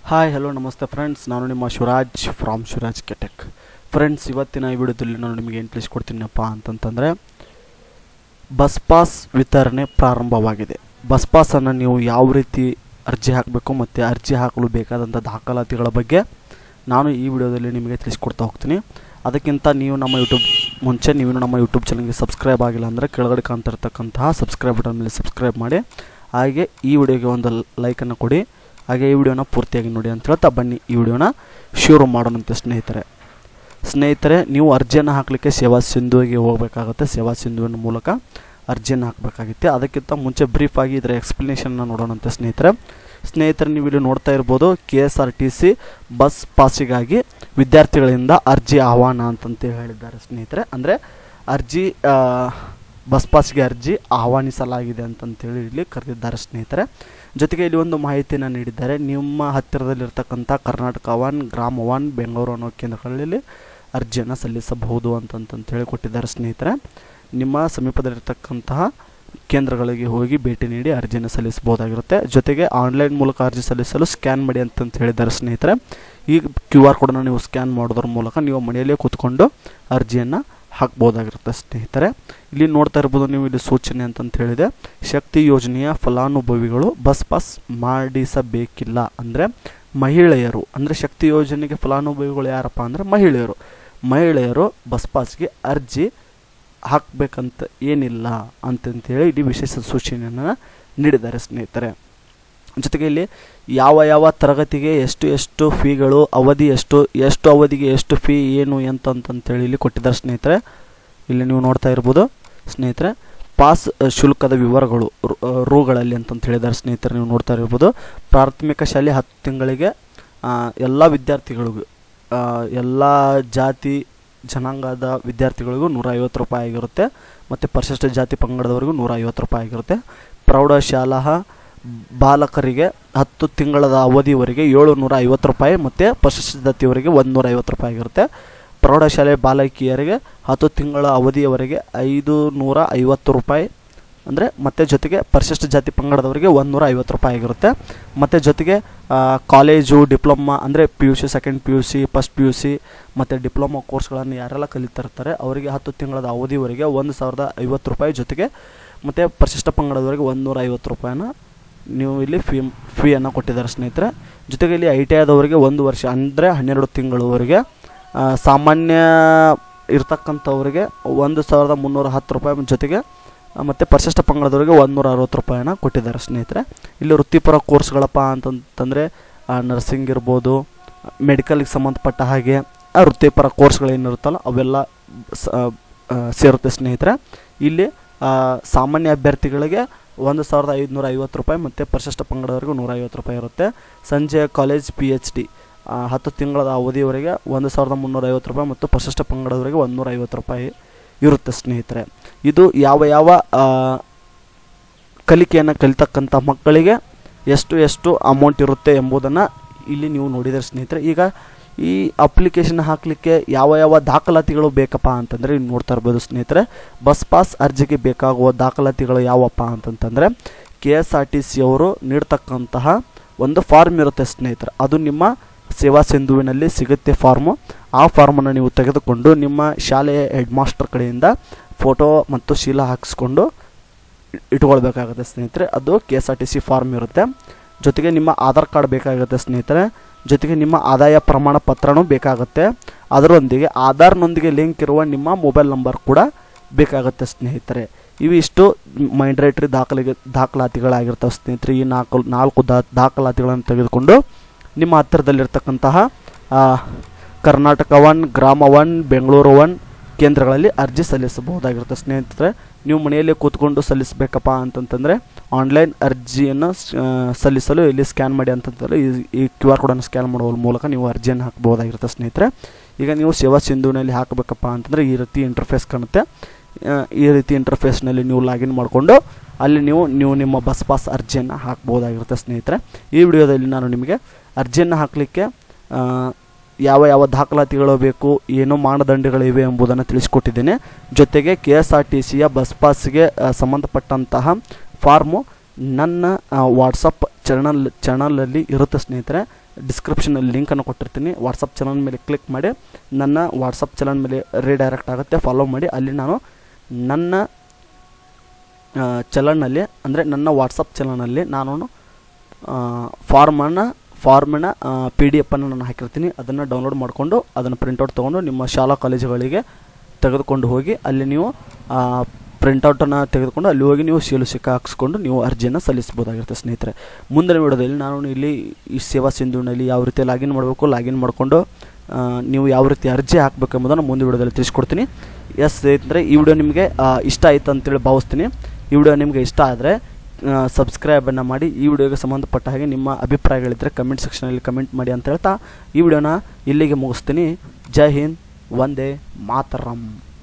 hi hello ನಮಸ್ತೆ friends ನಾನು ನಿಮ್ಮ ಶಿವರಾಜ್ ಫ್ರಾಮ್ ಶಿವರಾಜ್ ಕೆಟೆಕ್ ಫ್ರೆಂಡ್ಸ್ ಇವತ್ತಿನ ಈ ವಿಡಿಯೋದಲ್ಲಿ ನಾನು ನಿಮಗೆ ಏನು ತಿಳಿಸ್ಕೊಡ್ತೀನಪ್ಪ ಅಂತಂತಂದರೆ ಬಸ್ ಪಾಸ್ ವಿತರಣೆ ಪ್ರಾರಂಭವಾಗಿದೆ ಬಸ್ ಪಾಸನ್ನು ನೀವು ಯಾವ ರೀತಿ ಅರ್ಜಿ ಹಾಕಬೇಕು ಮತ್ತು ಅರ್ಜಿ ಹಾಕಲು ಬೇಕಾದಂಥ ದಾಖಲಾತಿಗಳ ಬಗ್ಗೆ ನಾನು ಈ ವಿಡಿಯೋದಲ್ಲಿ ನಿಮಗೆ ತಿಳಿಸ್ಕೊಡ್ತಾ ಹೋಗ್ತೀನಿ ಅದಕ್ಕಿಂತ ನೀವು ನಮ್ಮ ಯೂಟ್ಯೂಬ್ ಮುಂಚೆ ನೀವು ನಮ್ಮ ಯೂಟ್ಯೂಬ್ ಚಾನಲ್ಗೆ ಸಬ್ಸ್ಕ್ರೈಬ್ ಆಗಿಲ್ಲ ಅಂದರೆ ಕೆಳಗಡೆ ಕಾಣ್ತಿರ್ತಕ್ಕಂತಹ ಸಬ್ಸ್ಕ್ರೈಬ್ ಬಟನ್ ಮೇಲೆ ಸಬ್ಸ್ಕ್ರೈಬ್ ಮಾಡಿ ಹಾಗೆ ಈ ವಿಡಿಯೋಗೆ ಒಂದು ಲೈಕನ್ನು ಕೊಡಿ ಹಾಗೆ ಈ ವಿಡಿಯೋನ ಪೂರ್ತಿಯಾಗಿ ನೋಡಿ ಅಂತ ಹೇಳ್ತಾ ಬನ್ನಿ ಈ ವಿಡಿಯೋನ ಶುರು ಮಾಡೋಣಂತೆ ಸ್ನೇಹಿತರೆ ಸ್ನೇಹಿತರೆ ನೀವು ಅರ್ಜಿಯನ್ನು ಹಾಕಲಿಕ್ಕೆ ಸೇವಾ ಸಿಂಧುವಿಗೆ ಹೋಗಬೇಕಾಗುತ್ತೆ ಸೇವಾ ಸಿಂಧುವಿನ ಮೂಲಕ ಅರ್ಜಿಯನ್ನು ಹಾಕಬೇಕಾಗುತ್ತೆ ಅದಕ್ಕಿಂತ ಮುಂಚೆ ಬ್ರೀಫಾಗಿ ಇದರ ಎಕ್ಸ್ಪ್ಲನೇಷನ್ನ ನೋಡೋಣಂತೆ ಸ್ನೇಹಿತರೆ ಸ್ನೇಹಿತರೆ ನೀವು ಇಲ್ಲಿ ನೋಡ್ತಾ ಇರ್ಬೋದು K S R T C bus ಪಾಸಿಗಾಗಿ ವಿದ್ಯಾರ್ಥಿಗಳಿಂದ ಅರ್ಜಿ ಆಹ್ವಾನ ಅಂತಂತ ಹೇಳಿದ್ದಾರೆ ಸ್ನೇಹಿತರೆ ಅಂದರೆ ಅರ್ಜಿ ಆ, ಬಸ್ ಪಾಸ್ಗೆ ಅರ್ಜಿ ಆಹ್ವಾನಿಸಲಾಗಿದೆ ಅಂತಂತೇಳಿ ಇಲ್ಲಿ ಕರೆದಿದ್ದಾರೆ ಸ್ನೇಹಿತರೆ ಜೊತೆಗೆ ಇಲ್ಲಿ ಒಂದು ಮಾಹಿತಿಯನ್ನು ನೀಡಿದ್ದಾರೆ ನಿಮ್ಮ ಹತ್ತಿರದಲ್ಲಿರ್ತಕ್ಕಂಥ ಕರ್ನಾಟಕ ಒನ್ ಗ್ರಾಮ ಒನ್ ಬೆಂಗಳೂರು ಅನ್ನೋ ಕೇಂದ್ರಗಳಲ್ಲಿ ಅರ್ಜಿಯನ್ನು ಸಲ್ಲಿಸಬಹುದು ಅಂತಂತಂತ ಹೇಳಿ ಕೊಟ್ಟಿದ್ದಾರೆ ಸ್ನೇಹಿತರೆ ನಿಮ್ಮ ಸಮೀಪದಲ್ಲಿರ್ತಕ್ಕಂತಹ ಕೇಂದ್ರಗಳಿಗೆ ಹೋಗಿ ಭೇಟಿ ನೀಡಿ ಅರ್ಜಿಯನ್ನು ಸಲ್ಲಿಸಬಹುದಾಗಿರುತ್ತೆ ಜೊತೆಗೆ ಆನ್ಲೈನ್ ಮೂಲಕ ಅರ್ಜಿ ಸಲ್ಲಿಸಲು ಸ್ಕ್ಯಾನ್ ಮಾಡಿ ಅಂತಂತ ಹೇಳಿದ್ದಾರೆ ಸ್ನೇಹಿತರೆ ಈ ಕ್ಯೂ ಆರ್ ಕೋಡನ್ನು ನೀವು ಸ್ಕ್ಯಾನ್ ಮಾಡೋದ್ರ ಮೂಲಕ ನೀವು ಮನೆಯಲ್ಲೇ ಕೂತ್ಕೊಂಡು ಅರ್ಜಿಯನ್ನು ಹಾಕ್ಬೋದಾಗಿರುತ್ತೆ ಸ್ನೇಹಿತರೆ ಇಲ್ಲಿ ನೋಡ್ತಾ ಇರ್ಬೋದು ನೀವು ಇಲ್ಲಿ ಸೂಚನೆ ಅಂತಂತ ಹೇಳಿದೆ ಶಕ್ತಿ ಯೋಜನೆಯ ಫಲಾನುಭವಿಗಳು ಬಸ್ ಪಾಸ್ ಮಾಡಿಸಬೇಕಿಲ್ಲ ಅಂದರೆ ಮಹಿಳೆಯರು ಅಂದರೆ ಶಕ್ತಿ ಯೋಜನೆಗೆ ಫಲಾನುಭವಿಗಳು ಯಾರಪ್ಪ ಅಂದರೆ ಮಹಿಳೆಯರು ಮಹಿಳೆಯರು ಬಸ್ ಪಾಸ್ಗೆ ಅರ್ಜಿ ಹಾಕಬೇಕಂತ ಏನಿಲ್ಲ ಅಂತಂತೇಳಿ ಇಲ್ಲಿ ವಿಶೇಷ ಸೂಚನೆಯನ್ನು ನೀಡಿದ್ದಾರೆ ಸ್ನೇಹಿತರೆ ಜೊತೆಗೆ ಇಲ್ಲಿ ಯಾವ ಯಾವ ತರಗತಿಗೆ ಎಷ್ಟು ಎಷ್ಟು ಫೀಗಳು ಅವಧಿ ಎಷ್ಟು ಎಷ್ಟು ಅವಧಿಗೆ ಎಷ್ಟು ಫೀ ಏನು ಎಂತ ಅಂತಂತೇಳಿ ಇಲ್ಲಿ ಕೊಟ್ಟಿದ್ದಾರೆ ಸ್ನೇಹಿತರೆ ಇಲ್ಲಿ ನೀವು ನೋಡ್ತಾ ಇರ್ಬೋದು ಸ್ನೇಹಿತರೆ ಪಾಸ್ ಅ, ಶುಲ್ಕದ ವಿವರಗಳು ರು- ಅ, ರೂಗಳಲ್ಲಿ ಅಂತಂತ ಹೇಳಿದ್ದಾರೆ ಸ್ನೇಹಿತರೆ ನೀವು ನೋಡ್ತಾ ಇರ್ಬೋದು ಪ್ರಾಥಮಿಕ ಶಾಲೆ ಹತ್ತು ತಿಂಗಳಿಗೆ ಎಲ್ಲ ವಿದ್ಯಾರ್ಥಿಗಳಿಗೂ ಆ, ಎಲ್ಲ ಜಾತಿ ಜನಾಂಗದ ವಿದ್ಯಾರ್ಥಿಗಳಿಗೂ ನೂರ ಐವತ್ತು ರೂಪಾಯಿ ಆಗಿರುತ್ತೆ ಮತ್ತು ಪರಿಶಿಷ್ಟ ಜಾತಿ ಪಂಗಡದವರಿಗೂ ನೂರ ಐವತ್ತು ರೂಪಾಯಿ ಆಗಿರುತ್ತೆ ಪ್ರೌಢಶಾಲಾ ಬಾಲಕರಿಗೆ ಹತ್ತು ತಿಂಗಳ ಅವಧಿವರೆಗೆ ಏಳು ನೂರ ಐವತ್ತು ರೂಪಾಯಿ ಮತ್ತು ಪರಿಶಿಷ್ಟ ಜಾತಿಯವರಿಗೆ ಒಂದು ನೂರ ಐವತ್ತು ರೂಪಾಯಿ ಆಗಿರುತ್ತೆ ಪ್ರೌಢಶಾಲೆ ಬಾಲಕಿಯರಿಗೆ ಹತ್ತು ತಿಂಗಳ ಅವಧಿಯವರೆಗೆ ಐದು ನೂರ ಐವತ್ತು ರೂಪಾಯಿ ಅಂದರೆ ಮತ್ತೆ ಜೊತೆಗೆ ಪರಿಶಿಷ್ಟ ಜಾತಿ ಪಂಗಡದವರಿಗೆ ಒಂದು ನೂರ ಐವತ್ತು ರೂಪಾಯಿ ಆಗಿರುತ್ತೆ ಮತ್ತು ಜೊತೆಗೆ ಆ, ಕಾಲೇಜು ಡಿಪ್ಲೊಮಾ ಅಂದರೆ P U C second P U C first P U C ಮತ್ತು ಡಿಪ್ಲೊಮಾ ಕೋರ್ಸ್ಗಳನ್ನು ಯಾರೆಲ್ಲ ಕಲಿತಾ ಇರ್ತಾರೆ ಅವರಿಗೆ ಹತ್ತು ತಿಂಗಳ ಅವಧಿವರೆಗೆ ಒಂದು ಸಾವಿರದ ಐವತ್ತು ರೂಪಾಯಿ ಜೊತೆಗೆ ಮತ್ತು ಪರಿಶಿಷ್ಟ ಪಂಗಡದವರೆಗೆ ಒಂದು ನೂರ ಐವತ್ತು ರೂಪಾಯಿನ ನೀವು ಇಲ್ಲಿ ಫೀ ಫೀಯನ್ನು ಕೊಟ್ಟಿದ್ದಾರೆ ಸ್ನೇಹಿತರೆ ಜೊತೆಗೆ ಇಲ್ಲಿ ಐ ಟಿ ಐದವರಿಗೆ ಒಂದು ವರ್ಷ ಅಂದರೆ ಹನ್ನೆರಡು ತಿಂಗಳವರೆಗೆ ಆ, ಸಾಮಾನ್ಯ ಇರ್ತಕ್ಕಂಥವ್ರಿಗೆ ಒಂದು ಸಾವಿರದ ಮುನ್ನೂರ ಹತ್ತು ರೂಪಾಯಿ ಜೊತೆಗೆ ಮತ್ತು ಪರಿಶಿಷ್ಟ ಪಂಗಡದವರಿಗೆ ಒಂದು ನೂರ ಅರವತ್ತು ರೂಪಾಯಿನ ಕೊಟ್ಟಿದ್ದಾರೆ ಸ್ನೇಹಿತರೆ ಇಲ್ಲಿ ವೃತ್ತಿಪರ ಕೋರ್ಸ್ಗಳಪ್ಪ ಅಂತಂತಂದರೆ ನರ್ಸಿಂಗ್ ಇರ್ಬೋದು ಮೆಡಿಕಲ್ಗೆ ಸಂಬಂಧಪಟ್ಟ ಹಾಗೆ ಆ ವೃತ್ತಿಪರ ಕೋರ್ಸ್ಗಳೇನಿರುತ್ತಲ್ಲ ಅವೆಲ್ಲ ಸ ಆ, ಸೇರುತ್ತೆ ಸ್ನೇಹಿತರೆ ಇಲ್ಲಿ ಆ, ಸಾಮಾನ್ಯ ಅಭ್ಯರ್ಥಿಗಳಿಗೆ ಒಂದು ಸಾವಿರದ ಐದುನೂರ ಐವತ್ತು ರೂಪಾಯಿ ಮತ್ತು ಪರಿಶಿಷ್ಟ ಪಂಗಡದವರೆಗೂ ನೂರ ಐವತ್ತು ರೂಪಾಯಿ ಇರುತ್ತೆ ಸಂಜೆ ಕಾಲೇಜ್ ಪಿ ಎಚ್ ಡಿ ಹತ್ತು ತಿಂಗಳ ಅವಧಿಯವರೆಗೆ ಒಂದು ಸಾವಿರದ ಮುನ್ನೂರ ಐವತ್ತು ರೂಪಾಯಿ ಮತ್ತು ಪರಿಶಿಷ್ಟ ಪಂಗಡದವರೆಗೆ ಒಂದು ನೂರ ಐವತ್ತು ರೂಪಾಯಿ ಇರುತ್ತೆ ಸ್ನೇಹಿತರೆ ಇದು ಯಾವ ಯಾವ ಆ, ಕಲಿಕೆಯನ್ನು ಕಲಿತಕ್ಕಂಥ ಮಕ್ಕಳಿಗೆ ಎಷ್ಟು ಎಷ್ಟು ಅಮೌಂಟ್ ಇರುತ್ತೆ ಎಂಬುದನ್ನು ಇಲ್ಲಿ ನೀವು ನೋಡಿದರೆ ಸ್ನೇಹಿತರೆ ಈಗ ಈ ಅಪ್ಲಿಕೇಶನ್ ಹಾಕಲಿಕ್ಕೆ ಯಾವ ಯಾವ ದಾಖಲಾತಿಗಳು ಬೇಕಪ್ಪ ಅಂತಂದರೆ ನೀವು ನೋಡ್ತಾ ಇರ್ಬೋದು ಸ್ನೇಹಿತರೆ ಬಸ್ ಪಾಸ್ ಅರ್ಜಿಗೆ ಬೇಕಾಗುವ ದಾಖಲಾತಿಗಳು ಯಾವಪ್ಪ ಅಂತಂತಂದರೆ K S R T C ಅವರು ನೀಡ್ತಕ್ಕಂತಹ ಒಂದು ಫಾರ್ಮ್ ಇರುತ್ತೆ ಸ್ನೇಹಿತರೆ ಅದು ನಿಮ್ಮ ಸೇವಾ ಸಿಂಧುವಿನಲ್ಲಿ ಸಿಗುತ್ತೆ ಫಾರ್ಮು ಆ ಫಾರ್ಮನ್ನು ನೀವು ತೆಗೆದುಕೊಂಡು ನಿಮ್ಮ ಶಾಲೆಯ ಹೆಡ್ ಮಾಸ್ಟರ್ ಕಡೆಯಿಂದ ಫೋಟೋ ಮತ್ತು ಶೀಲ ಹಾಕಿಸ್ಕೊಂಡು ಇಟ್ಕೊಳ್ಬೇಕಾಗುತ್ತೆ ಸ್ನೇಹಿತರೆ ಅದು K S R T C form ಇರುತ್ತೆ ಜೊತೆಗೆ ನಿಮ್ಮ ಆಧಾರ್ ಕಾರ್ಡ್ ಬೇಕಾಗುತ್ತೆ ಸ್ನೇಹಿತರೆ ಜೊತೆಗೆ ನಿಮ್ಮ ಆದಾಯ ಪ್ರಮಾಣ ಪತ್ರನೂ ಬೇಕಾಗುತ್ತೆ ಅದರೊಂದಿಗೆ ಆಧಾರ್ನೊಂದಿಗೆ ಲಿಂಕ್ ಇರುವ ನಿಮ್ಮ ಮೊಬೈಲ್ ನಂಬರ್ ಕೂಡ ಬೇಕಾಗುತ್ತೆ ಸ್ನೇಹಿತರೆ ಇವಿಷ್ಟು ಮೈಂಡ್ರೇಟ್ರಿ ದಾಖಲೆಗೆ ದಾಖಲಾತಿಗಳಾಗಿರ್ತವೆ ಸ್ನೇಹಿತರೆ ಈ ನಾಲ್ಕು ನಾಲ್ಕು ದಾ ದಾಖಲಾತಿಗಳನ್ನು ತೆಗೆದುಕೊಂಡು ನಿಮ್ಮ ಹತ್ತಿರದಲ್ಲಿರ್ತಕ್ಕಂತಹ ಆ, Karnataka one Grama one Bengaluru one ಕೇಂದ್ರಗಳಲ್ಲಿ ಅರ್ಜಿ ಸಲ್ಲಿಸಬಹುದಾಗಿರುತ್ತೆ ಸ್ನೇಹಿತರೆ ನೀವು ಮನೆಯಲ್ಲೇ ಕೂತ್ಕೊಂಡು ಸಲ್ಲಿಸಬೇಕಪ್ಪ ಅಂತಂತಂದರೆ ಆನ್ಲೈನ್ ಅರ್ಜಿಯನ್ನು ಸ್- ಆ, ಸಲ್ಲಿಸಲು ಇಲ್ಲಿ ಸ್ಕ್ಯಾನ್ ಮಾಡಿ ಅಂತಂದರೆ ಈ ಈ ಕ್ಯೂ ಆರ್ ಕೋಡನ್ನು ಸ್ಕ್ಯಾನ್ ಮಾಡುವ ಮೂಲಕ ನೀವು ಅರ್ಜಿಯನ್ನು ಹಾಕಬಹುದಾಗಿರುತ್ತೆ ಸ್ನೇಹಿತರೆ ಈಗ ನೀವು ಸೇವಾ ಸಿಂಧುವಿನಲ್ಲಿ ಹಾಕಬೇಕಪ್ಪ ಅಂತಂದರೆ ಈ ರೀತಿ ಇಂಟರ್ಫೇಸ್ ಕಾಣುತ್ತೆ ಆ, ಈ ರೀತಿ ಇಂಟರ್ಫೇಸ್ನಲ್ಲಿ ನೀವು ಲಾಗಿನ್ ಮಾಡಿಕೊಂಡು ಅಲ್ಲಿ ನೀವು ನೀವು ನಿಮ್ಮ ಬಸ್ ಪಾಸ್ ಅರ್ಜಿಯನ್ನು ಹಾಕ್ಬೋದಾಗಿರುತ್ತೆ ಸ್ನೇಹಿತರೆ ಈ ವಿಡಿಯೋದಲ್ಲಿ ನಾನು ನಿಮಗೆ ಅರ್ಜಿಯನ್ನು ಹಾಕಲಿಕ್ಕೆ ಯಾವ ಯಾವ ದಾಖಲಾತಿಗಳು ಬೇಕು ಏನು ಮಾನದಂಡಗಳಿವೆ ಎಂಬುದನ್ನು ತಿಳಿಸ್ಕೊಟ್ಟಿದ್ದೇನೆ ಜೊತೆಗೆ ಕೆ ಎಸ್ ಆರ್ ಟಿ ಸಿಯ ಬಸ್ ಪಾಸ್ಗೆ ಆ, ಸಂಬಂಧಪಟ್ಟಂತಹ ಫಾರ್ಮು ನನ್ನ ವಾಟ್ಸಪ್ ಚಾನಲ್ ಚಾನಲಲ್ಲಿ ಇರುತ್ತೆ ಸ್ನೇಹಿತರೆ ಡಿಸ್ಕ್ರಿಪ್ಷನಲ್ಲಿ ಲಿಂಕನ್ನು ಕೊಟ್ಟಿರ್ತೀನಿ ವಾಟ್ಸಪ್ ಚಾನಲ್ ಮೇಲೆ ಕ್ಲಿಕ್ ಮಾಡಿ ನನ್ನ ವಾಟ್ಸಪ್ ಚಾನಲ್ ಮೇಲೆ ರೀಡೈರೆಕ್ಟ್ ಆಗುತ್ತೆ ಫಾಲೋ ಮಾಡಿ ಅಲ್ಲಿ ನಾನು ನನ್ನ ಚಲನ್ನಲ್ಲಿ ಅಂದರೆ ನನ್ನ ವಾಟ್ಸಪ್ ಚಾನಲ್ನಲ್ಲಿ ನಾನು ಫಾರ್ಮನ್ನು ಫಾರ್ಮಿನ ಪಿ ಡಿ ಎಫನ್ನು ನಾನು ಹಾಕಿರ್ತೀನಿ ಅದನ್ನು ಡೌನ್ಲೋಡ್ ಮಾಡಿಕೊಂಡು ಅದನ್ನು ಪ್ರಿಂಟೌಟ್ ತೊಗೊಂಡು ನಿಮ್ಮ ಶಾಲಾ ಕಾಲೇಜುಗಳಿಗೆ ತೆಗೆದುಕೊಂಡು ಹೋಗಿ ಅಲ್ಲಿ ನೀವು ಪ್ರಿಂಟೌಟನ್ನು ತೆಗೆದುಕೊಂಡು ಅಲ್ಲಿ ಹೋಗಿ ನೀವು ಸೀಲು ಸಿಕ್ಕ ಹಾಕ್ಸ್ಕೊಂಡು ನೀವು ಅರ್ಜಿಯನ್ನು ಸಲ್ಲಿಸ್ಬೋದಾಗಿರುತ್ತೆ ಸ್ನೇಹಿತರೆ ಮುಂದಿನ ವಿಡಿಯೋದಲ್ಲಿ ನಾನು ಇಲ್ಲಿ ಈ ಸೇವಾ ಸಿಂಧುನಲ್ಲಿ ಯಾವ ರೀತಿ ಲಾಗಿನ್ ಮಾಡಬೇಕು ಲಾಗಿನ್ ಮಾಡಿಕೊಂಡು ಆ, ನೀವು ಯಾವ ರೀತಿ ಅರ್ಜಿ ಹಾಕಬೇಕು ಎಂಬುದನ್ನು ಮುಂದಿನ ವಿಡಿಯೋದಲ್ಲಿ ತಿಳಿಸ್ಕೊಡ್ತೀನಿ ಎಸ್ ಸ್ನೇಹಿತರೆ ಈ ವಿಡಿಯೋ ನಿಮಗೆ ಆ, ಇಷ್ಟ ಆಯಿತು ಅಂತೇಳಿ ಭಾವಿಸ್ತೀನಿ ಈ ವಿಡಿಯೋ ನಿಮಗೆ ಇಷ್ಟ ಆದರೆ ಸಬ್ಸ್ಕ್ರೈಬನ್ನು ಮಾಡಿ ಈ ವಿಡಿಯೋಗೆ ಸಂಬಂಧಪಟ್ಟ ಹಾಗೆ ನಿಮ್ಮ ಅಭಿಪ್ರಾಯಗಳಿದ್ದರೆ ಕಮೆಂಟ್ ಸೆಕ್ಷನಲ್ಲಿ ಕಮೆಂಟ್ ಮಾಡಿ ಅಂತ ಹೇಳ್ತಾ ಈ ವಿಡಿಯೋನ ಇಲ್ಲಿಗೆ ಮುಗಿಸ್ತೀನಿ ಜೈ ಹಿಂದ್ ವಂದೇ ಮಾತರಂ